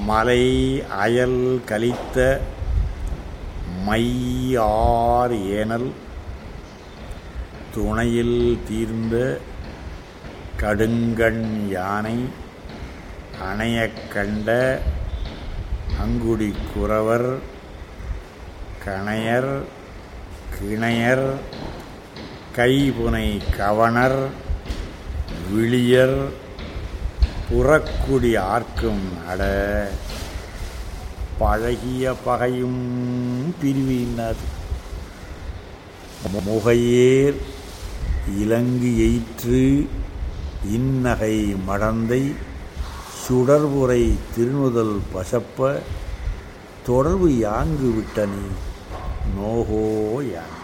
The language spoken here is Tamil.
மலை அயல் கலித்த மையார் ஏனல் துணையில் தீர்ந்த கடுங்கண் யானை அணையக் கண்ட அங்குடி குறவர் கணையர் கிணையர் கைபுனை கவணர் விழியர் புறக்குடி ஆர்க்கும் அட பழகிய பகையும் பிரிவினது முகையேர் இலங்கு எயிற்று இன்னகை மடந்தை சுடர்புரை திருநுதல் பசப்ப தொடர்பு யாங்கு விட்டனி நோகோ யான்